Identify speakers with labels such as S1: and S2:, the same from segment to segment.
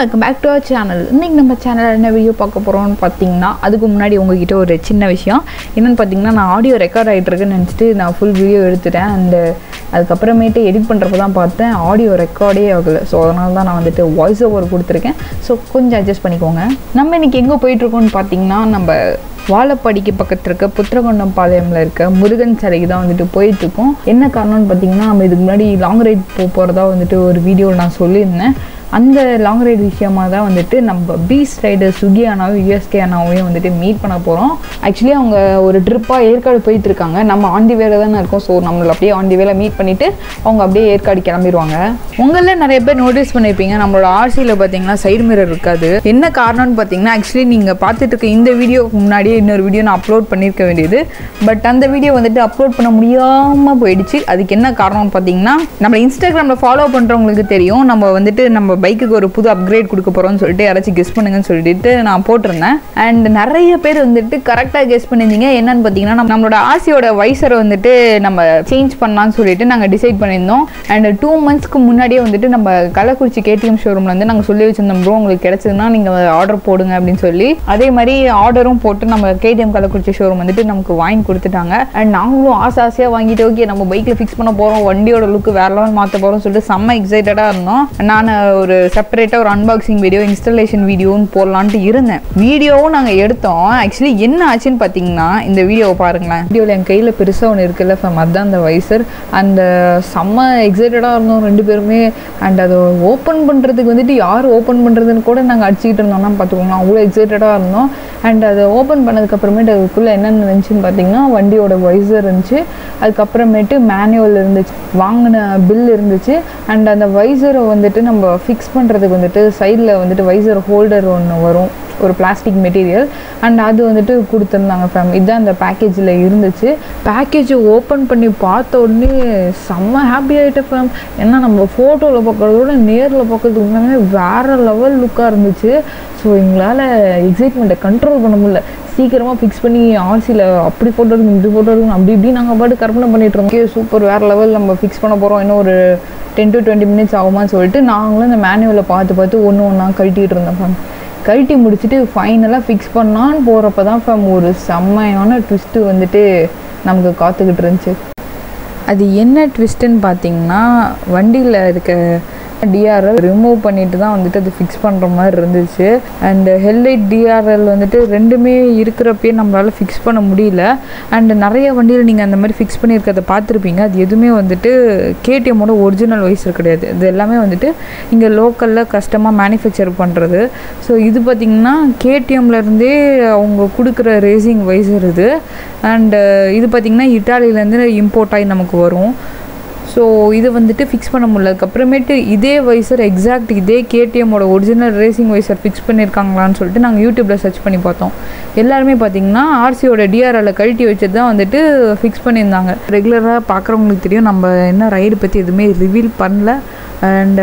S1: welcome back to our channel இன்றைக்கி நம்ம சேனலில் என்ன வீடியோ பார்க்க போகிறோம்னு பார்த்தீங்கன்னா அதுக்கு முன்னாடி உங்ககிட்ட ஒரு சின்ன விஷயம் என்னென்னு பார்த்தீங்கன்னா நான் ஆடியோ ரெக்கார்ட் ஆகிட்டு இருக்குன்னு நினச்சிட்டு நான் ஃபுல் வீடியோ எடுத்துட்டேன் அண்டு அதுக்கப்புறமேட்டு எடிட் பண்ணுறப்ப தான் பார்த்தேன் ஆடியோ ரெக்கார்டே ஆகலை ஸோ அதனால தான் நான் வந்துட்டு வாய்ஸ் ஓவர் கொடுத்துருக்கேன் ஸோ கொஞ்சம் அட்ஜஸ்ட் பண்ணிக்கோங்க நம்ம இன்றைக்கி எங்கே போயிட்டுருக்கோம்னு பார்த்தீங்கன்னா நம்ம வாழப்பாடிக்கு பக்கத்தில் இருக்க புத்திரகொண்டம் பாளையமில் இருக்க முருகன் சிலைக்கு தான் வந்துட்டு போயிட்டுருக்கோம் என்ன காரணம்னு பார்த்தீங்கன்னா நம்ம இதுக்கு முன்னாடி லாங் ரைட் போக போகிறதா வந்துட்டு ஒரு வீடியோவில் நான் சொல்லியிருந்தேன் அந்த லாங் ரைடு விஷயமாக தான் வந்துட்டு நம்ம பீஸ் ரைடர் சுகி அண்ணாவும் யூஎஸ்கே அண்ணாவையும் வந்துட்டு மீட் பண்ண போகிறோம் ஆக்சுவலி அவங்க ஒரு ட்ரிப்பாக ஏற்காடு போயிட்டு இருக்காங்க நம்ம ஆண்டி வேலை தானே இருக்கோம் ஸோ நம்மளை அப்படியே ஆண்டி வேலை மீட் பண்ணிவிட்டு அவங்க அப்படியே ஏற்காடு கிளம்பிடுவாங்க உங்களில் நிறைய பேர் நோட்டீஸ் பண்ணியிருப்பீங்க நம்மளோட ஆர்சியில் பார்த்தீங்கன்னா சைடு மிரர் இருக்காது என்ன காரணம்னு பார்த்தீங்கன்னா ஆக்சுவலி நீங்கள் பார்த்துட்டு இருக்க இந்த வீடியோக்கு முன்னாடியே இன்னொரு வீடியோ நான் அப்லோட் பண்ணியிருக்க வேண்டியது பட் அந்த வீடியோ வந்துட்டு அப்லோட் பண்ண முடியாமல் போயிடுச்சு அதுக்கு என்ன காரணம்னு பார்த்தீங்கன்னா நம்ம இன்ஸ்டாகிராமில் ஃபாலோ பண்ணுறவங்களுக்கு தெரியும் நம்ம வந்துட்டு நம்ம பைக்குக்கு ஒரு புது அப்கிரேட் கொடுக்க போகிறோம்னு சொல்லிட்டு யாராச்சும் கெஸ் பண்ணுங்கன்னு சொல்லிட்டு நான் போட்டிருந்தேன் அண்ட் நிறைய பேர் வந்துட்டு கரெக்டாக கெஸ் பண்ணியிருந்தீங்க என்னன்னு பார்த்தீங்கன்னா நம்ம நம்மளோட ஆசியோட வைசரை வந்துட்டு நம்ம சேஞ்ச் பண்ணலாம்னு சொல்லிட்டு நாங்கள் டிசைட் பண்ணியிருந்தோம் அண்ட் டூ மந்த்ஸ்க்கு முன்னாடியே வந்துட்டு நம்ம கள்ளக்குறிச்சி கேடிஎம் ஷோரூமில் வந்து நாங்கள் சொல்லி வச்சிருந்தோம் ப்ரோ உங்களுக்கு கிடைச்சதுன்னா நீங்கள் ஆர்டர் போடுங்க அப்படின்னு சொல்லி அதே மாதிரி ஆர்டரும் போட்டு நம்ம கேடிஎம் கள்ளக்குறிச்சி ஷோரூம் வந்துட்டு நமக்கு வாங்கி கொடுத்துட்டாங்க அண்ட் நாங்களும் ஆசை ஆசையாக வாங்கிட்டு ஓகே நம்ம பைக்கில் ஃபிக்ஸ் பண்ண போகிறோம் வண்டியோட லுக்கு வேற லெவல் மாற்ற போகிறோம்னு சொல்லிட்டு செம்ம எக்ஸைட்டடாக இருந்தோம் நான் ஒரு செப்பரேட்டாக ஒரு அன்பாக்சிங் வீடியோ இன்ஸ்டலேஷன் வீடியோன்னு போடலான்ட்டு இருந்தேன் வீடியோவும் நாங்கள் எடுத்தோம் ஆக்சுவலி என்ன ஆச்சுன்னு பார்த்தீங்கன்னா இந்த வீடியோவை பாருங்களேன் வீடியோவில் என் கையில் பெருசாக ஒன்று இருக்குல்ல ஃபேம் அதுதான் அந்த வைசர் அந்த செம்ம எக்ஸைட்டடாக இருந்தோம் ரெண்டு பேருமே அண்ட் அதை ஓப்பன் பண்ணுறதுக்கு வந்துட்டு யார் ஓப்பன் பண்ணுறதுன்னு கூட நாங்கள் அடிச்சுக்கிட்டு இருந்தோம்னா பார்த்துக்கோங்களேன் அவ்வளோ எக்ஸைட்டடாக இருந்தோம் அண்ட் அதை ஓப்பன் பண்ணதுக்கப்புறமேட்டு அதுக்குள்ளே என்னென்ன இருந்துச்சுன்னு பார்த்தீங்கன்னா வண்டியோட வைசர் இருந்துச்சு அதுக்கப்புறமேட்டு மேனுவல் இருந்துச்சு வாங்கின பில் இருந்துச்சு அண்ட் அந்த வைசரை வந்துட்டு நம்ம ஃபிக்ஸ் பண்ணுறதுக்கு வந்துட்டு சைடில் வந்துட்டு வைசர் ஹோல்டர் ஒன்று வரும் ஒரு பிளாஸ்டிக் மெட்டீரியல் அண்ட் அது வந்துட்டு கொடுத்துருந்தாங்க ஃபேம் இதுதான் அந்த பேக்கேஜில் இருந்துச்சு பேக்கேஜை ஓப்பன் பண்ணி பார்த்த உடனே செம்ம ஹாப்பி ஆகிட்டேன் ஃபேம் ஏன்னா நம்ம ஃபோட்டோவில் பார்க்குறதோட நேரில் பார்க்கறதுக்கு உண்மையுமே வேறு லெவல் லுக்காக இருந்துச்சு ஸோ எங்களால் எக்ஸைட்மெண்ட்டை கண்ட்ரோல் பண்ண முடியல சீக்கிரமாக ஃபிக்ஸ் பண்ணி ஆர்சியில் அப்படி ஃபோட்டோ எடுக்கணும் இப்படி ஃபோட்டோ எடுக்கணும் அப்படி இப்படி நாங்கள் பாட்டு கற்பனை பண்ணிட்டு இருந்தோம் ஓகே சூப்பர் வேறு லெவல் நம்ம ஃபிக்ஸ் பண்ண போகிறோம் இன்னும் ஒரு டென் டு டுவெண்ட்டி மினிட்ஸ் ஆகுமான்னு சொல்லிட்டு நாங்களும் இந்த மேனுவலை பார்த்து பார்த்து ஒன்று ஒன்றா கழட்டிகிட்டு இருந்தோம் ஃபேம் கழட்டி முடிச்சுட்டு ஃபைனலாக ஃபிக்ஸ் பண்ணான்னு போகிறப்ப தான் ஃபேம் ஒரு செம்மையான ட்விஸ்ட்டு வந்துட்டு நமக்கு காத்துக்கிட்டு இருந்துச்சு அது என்ன ட்விஸ்ட்டுன்னு பார்த்தீங்கன்னா வண்டியில் இருக்க டிஆர்எல் ரிமூவ் பண்ணிட்டு தான் வந்துட்டு அது ஃபிக்ஸ் பண்ணுற மாதிரி இருந்துச்சு அண்ட் ஹெல்லைட் டிஆர்எல் வந்துட்டு ரெண்டுமே இருக்கிறப்பயே நம்மளால் ஃபிக்ஸ் பண்ண முடியல அண்ட் நிறைய வண்டியில் நீங்கள் அந்த மாதிரி ஃபிக்ஸ் பண்ணியிருக்கிறத பார்த்துருப்பீங்க அது எதுவுமே வந்துட்டு கேடிஎம்மோட ஒரிஜினல் வைசர் கிடையாது இது எல்லாமே வந்துட்டு இங்கே லோக்கலில் கஸ்டமாக மேனுஃபேக்சர் பண்ணுறது ஸோ இது பார்த்திங்கன்னா கேடிஎம்லேருந்தே அவங்க கொடுக்குற ரேசிங் வைசர் இது அண்டு இது பார்த்திங்கன்னா இட்டாலியிலேருந்து இம்போர்ட் ஆகி நமக்கு வரும் ஸோ இது வந்துட்டு ஃபிக்ஸ் பண்ண முடியல அதுக்கப்புறமேட்டு இதே வைசர் எக்ஸாக்ட் இதே கேடிஎம்மோட ஒரிஜினல் ரேசிங் வைசர் ஃபிக்ஸ் பண்ணியிருக்காங்களான்னு சொல்லிட்டு நாங்கள் யூடியூப்பில் சர்ச் பண்ணி பார்த்தோம் எல்லாருமே பார்த்தீங்கன்னா ஆர்சியோட டிஆர்எல்ல கழட்டி வச்சது தான் வந்துட்டு ஃபிக்ஸ் பண்ணியிருந்தாங்க ரெகுலராக பார்க்குறவங்களுக்கு தெரியும் நம்ம என்ன ரைடு பற்றி எதுவுமே ரிவீல் பண்ணல அண்ட்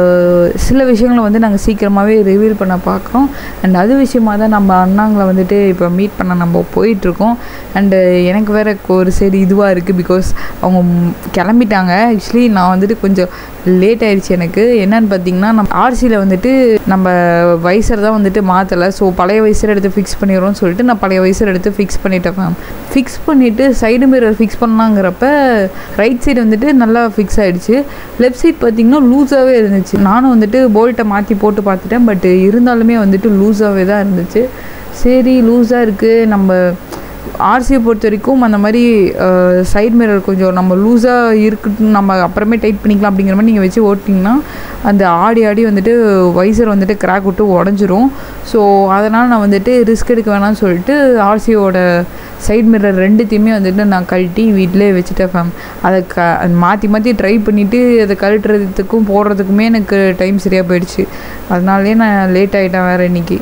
S1: சில விஷயங்களை வந்து நாங்கள் சீக்கிரமாகவே ரிவீல் பண்ண பார்க்குறோம் அண்ட் அது விஷயமாக தான் நம்ம அண்ணாங்களை வந்துட்டு இப்போ மீட் பண்ண நம்ம போயிட்டுருக்கோம் அண்டு எனக்கு வேற ஒரு சைடு இதுவாக இருக்குது பிகாஸ் அவங்க கிளம்பிட்டாங்க ஆக்சுவலி நான் வந்துட்டு கொஞ்சம் லேட் ஆயிடுச்சு எனக்கு என்னன்னு பார்த்தீங்கன்னா நம்ம ஆர்சியில் வந்துட்டு நம்ம வைசர் தான் வந்துட்டு மாற்றலை ஸோ பழைய வைசர் எடுத்து ஃபிக்ஸ் பண்ணிடுறோம்னு சொல்லிட்டு நான் பழைய வைசர் எடுத்து ஃபிக்ஸ் பண்ணிட்டேன் மேம் ஃபிக்ஸ் பண்ணிவிட்டு சைடு மிரர் ஃபிக்ஸ் பண்ணலாங்கிறப்ப ரைட் சைடு வந்துட்டு நல்லா ஃபிக்ஸ் ஆகிடுச்சு லெஃப்ட் சைட் பார்த்திங்கன்னா லூஸாகவே இருந்துச்சு நானும் வந்துட்டு போல்ட்டை மாற்றி போட்டு பார்த்துட்டேன் பட் இருந்தாலுமே வந்துட்டு லூஸாகவே தான் இருந்துச்சு சரி லூஸாக இருக்குது நம்ம ஆர்சியை பொறுத்த வரைக்கும் அந்த மாதிரி சைட் மிரர் கொஞ்சம் நம்ம லூஸாக இருக்குன்னு நம்ம அப்புறமே டைட் பண்ணிக்கலாம் அப்படிங்கிற மாதிரி நீங்கள் வச்சு ஓட்டிங்கன்னா அந்த ஆடி ஆடி வந்துட்டு வைசர் வந்துட்டு கிராக் விட்டு உடஞ்சிரும் ஸோ அதனால் நான் வந்துட்டு ரிஸ்க் எடுக்க வேணாம்னு சொல்லிட்டு ஆர்சியோட சைட் மிரர் ரெண்டுத்தையுமே வந்துட்டு நான் கழட்டி வீட்டிலே வச்சுட்டேன் ஃபேம் அதை க மாற்றி மாற்றி ட்ரை பண்ணிவிட்டு அதை கழட்டுறதுக்கும் போடுறதுக்குமே எனக்கு டைம் சரியாக போயிடுச்சு அதனாலே நான் லேட் ஆகிட்டேன் வேறு இன்றைக்கி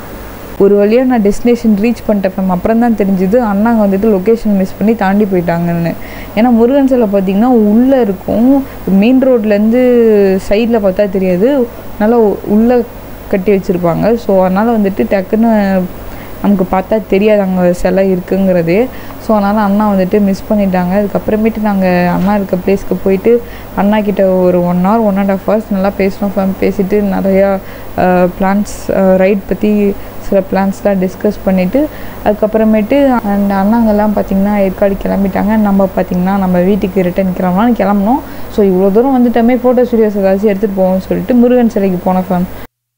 S1: ஒரு வழியாக நான் டெஸ்டினேஷன் ரீச் பண்ணிட்டேன் ஃபேம் அப்புறம் தான் தெரிஞ்சுது அண்ணாங்க வந்துட்டு லொக்கேஷன் மிஸ் பண்ணி தாண்டி போயிட்டாங்கன்னு ஏன்னா முருகன் சிலை பார்த்திங்கன்னா உள்ளே இருக்கும் மெயின் ரோட்லேருந்து சைடில் பார்த்தா தெரியாது நல்லா உள்ளே கட்டி வச்சுருப்பாங்க ஸோ அதனால் வந்துட்டு டக்குன்னு நமக்கு பார்த்தா தெரியாது அங்கே சிலை இருக்குங்கிறது ஸோ அதனால் அண்ணா வந்துட்டு மிஸ் பண்ணிட்டாங்க அதுக்கப்புறமேட்டு நாங்கள் அண்ணா இருக்க பிளேஸ்க்கு போயிட்டு அண்ணா கிட்ட ஒரு one hour one and half hours நல்லா பேசினோம் ஃபேம் பேசிட்டு நிறையா பிளான்ஸ் ரைட் பற்றி சில பிளான்ஸ்லாம் டிஸ்கஸ் பண்ணிவிட்டு அதுக்கப்புறமேட்டு அந்த அண்ணாங்கெல்லாம் பார்த்திங்கன்னா ஏற்காடு கிளம்பிட்டாங்க நம்ம பார்த்திங்கன்னா நம்ம வீட்டுக்கு ரிட்டர்ன் கிளம்பலாம்னு கிளம்புனோம் ஸோ இவ்வளோ தூரம் வந்துட்டோமே ஃபோட்டோ ஸ்டுடியோஸ் ஏதாச்சும் எடுத்துகிட்டு போவோம்னு சொல்லிட்டு முருகன் சிலைக்கு போனோம் ஃபேம்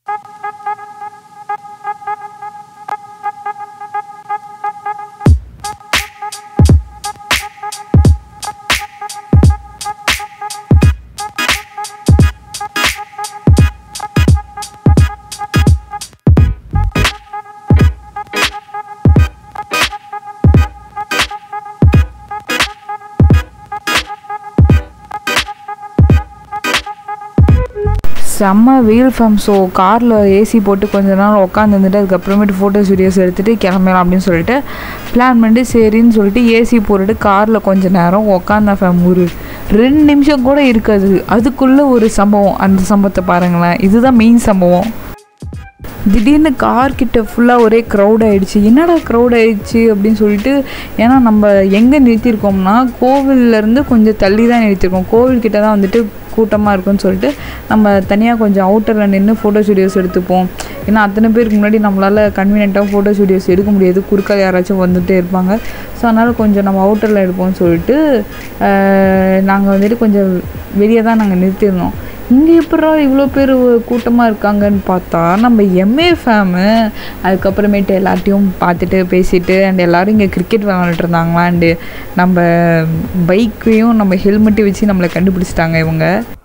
S1: செம்ம வெயில் ஃபேம் ஸோ காரில் ஏசி போட்டு கொஞ்ச நேரம் உட்காந்துருந்துட்டு அதுக்கப்புறமேட்டு ஃபோட்டோஸ் வீடியோஸ் எடுத்துகிட்டு கிளம்பலாம் அப்படின்னு சொல்லிட்டு பிளான் பண்ணிட்டு சரின்னு சொல்லிட்டு ஏசி போட்டுட்டு காரில் கொஞ்ச நேரம் உட்காந்தேன் ஃபேம் ஒரு ரெண்டு நிமிஷம் கூட இருக்காது அதுக்குள்ளே ஒரு சம்பவம் அந்த சம்பவத்தை பாருங்களேன் இதுதான் மெயின் சம்பவம் திடீர்னு கார் கிட்ட ஃபுல்லாக ஒரே க்ரௌட் ஆயிடுச்சு என்னடா க்ரௌட் ஆயிடுச்சு அப்படின்னு சொல்லிட்டு ஏன்னா நம்ம எங்கே நிறுத்தியிருக்கோம்னா கோவில்லேருந்து கொஞ்சம் தள்ளி தான் நிறுத்தியிருக்கோம் கோவில்கிட்ட தான் வந்துட்டு கூட்டமாக இருக்குன்னு சொல்லிட்டு நம்ம தனியாக கொஞ்சம் அவுட்டரில் நின்று ஃபோட்டோ ஸ்டுடியோஸ் எடுத்துப்போம் ஏன்னா அத்தனை பேருக்கு முன்னாடி நம்மளால் கன்வீனியண்ட்டாக ஃபோட்டோ ஸ்டுடியோஸ் எடுக்க முடியாது குறுக்கால் யாராச்சும் வந்துகிட்டே இருப்பாங்க ஸோ அதனால் கொஞ்சம் நம்ம அவுட்டரில் எடுப்போம்னு சொல்லிட்டு நாங்கள் வந்துட்டு கொஞ்சம் வெளியே தான் நாங்கள் நிறுத்தியிருந்தோம் இங்கே எப்படா இவ்வளோ பேர் கூட்டமாக இருக்காங்கன்னு பார்த்தா நம்ம எம்ஏ ஃபேமு அதுக்கப்புறமேட்டு எல்லாத்தையும் பார்த்துட்டு பேசிட்டு அண்ட் எல்லோரும் இங்கே கிரிக்கெட் விளாண்டுட்டு இருந்தாங்களா அண்டு நம்ம பைக்கையும் நம்ம ஹெல்மெட்டையும் வச்சு நம்மளை கண்டுபிடிச்சிட்டாங்க இவங்க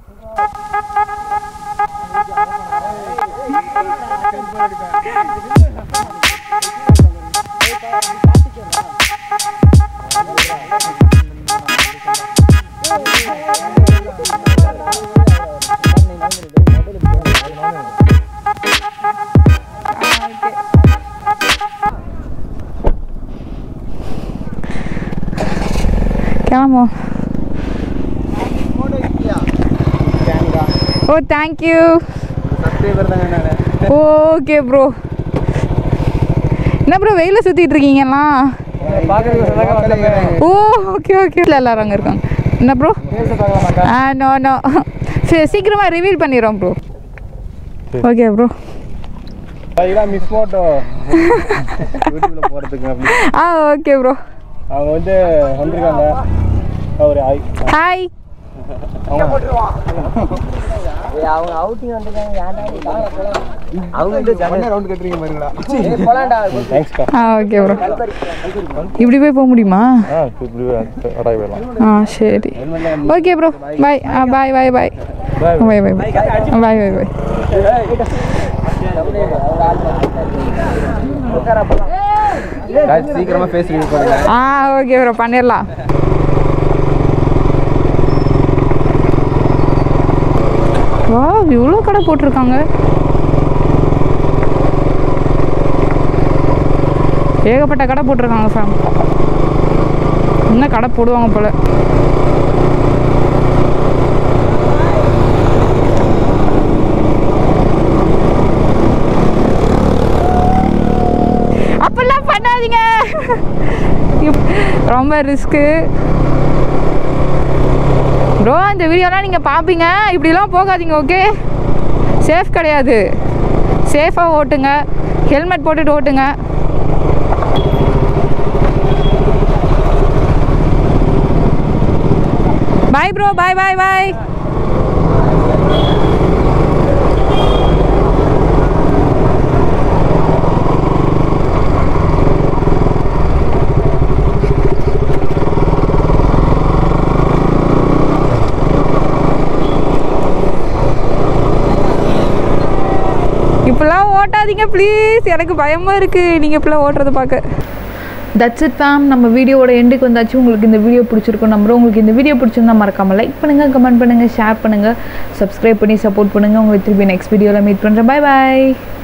S1: கிளம்புவோம் ஓ தேங்க்யூ ஓகே ப்ரோ என்ன ப்ரோ வெயிலில் சுற்றிட்டு இருக்கீங்கலாம் ஓ ஓகே ஓகே இல்லை எல்லாரும் அங்கே இருக்காங்க என்ன ப்ரோ ஆ நோ நோ சீக்கிரமாக ரிவீல் பண்ணிடுறோம் bro okay bro
S2: miss photo யூடியூப்ல போறதுக்கு அப்படி
S1: ஆ ஓகே ப்ரோ
S2: அவங்க வந்து வந்திருக்காங்க ஒரு ஆய்
S1: ஹாய்
S3: அவங்க அவுட்டிங் வந்துருக்காங்க ஏன்டா அவங்க வந்து
S2: பண்ண ரவுண்ட் கட்டுறீங்க பாருங்களா
S3: போலாண்டா
S2: தேங்க்ஸ்க்கா
S1: ஆ ஓகே ப்ரோ இப்படி போய் போக முடியுமா
S2: ஆ இப்படி அடாய் போயிடலாம்
S1: ஆ சரி ஓகே ப்ரோ பாய் ஆ பாய் பாய் பாய் பாய் பாய் பாய் பாய் பாய் பாய்
S2: சீக்கிரமா ஃபேஸ் ரிவ்யூ பண்ணுங்க
S1: ஆ ஓகே ப்ரோ பண்ணிடலாம் வா இவ்வளோ கடை போட்டிருக்காங்க ஏகப்பட்ட கடை போட்டிருக்காங்க ஃபேம் இன்னும் கடை போடுவாங்க போல அப்படிலாம் பண்ணாதீங்க இப்- ரொம்ப ரிஸ்க்கு ப்ரோ இந்த வீடியோலாம் நீங்கள் பார்ப்பீங்க இப்படிலாம் போகாதீங்க ஓகே சேஃப் கிடையாது சேஃபாக ஓட்டுங்க ஹெல்மெட் போட்டுட்டு ஓட்டுங்க பாய் ப்ரோ பாய் பாய் பாய் இப்படிலாம் ஓட்டாதீங்க ப்ளீஸ் எனக்கு பயமாக இருக்குது நீங்கள் இப்படிலாம் ஓட்டுறத பார்க்க தட்ஸ் இட் ஃபேம் நம்ம வீடியோவோட எண்டுக்கு வந்தாச்சு உங்களுக்கு இந்த வீடியோ பிடிச்சிருக்கும் நம்புறோம் உங்களுக்கு இந்த வீடியோ பிடிச்சிருந்தா மறக்காமல் லைக் பண்ணுங்கள் கமெண்ட் பண்ணுங்கள் ஷேர் பண்ணுங்கள் சப்ஸ்கிரைப் பண்ணி சப்போர்ட் பண்ணுங்கள் உங்களுக்கு திருப்பி நெக்ஸ்ட் வீடியோவில் மீட் பண்ணுறேன் பை பாய்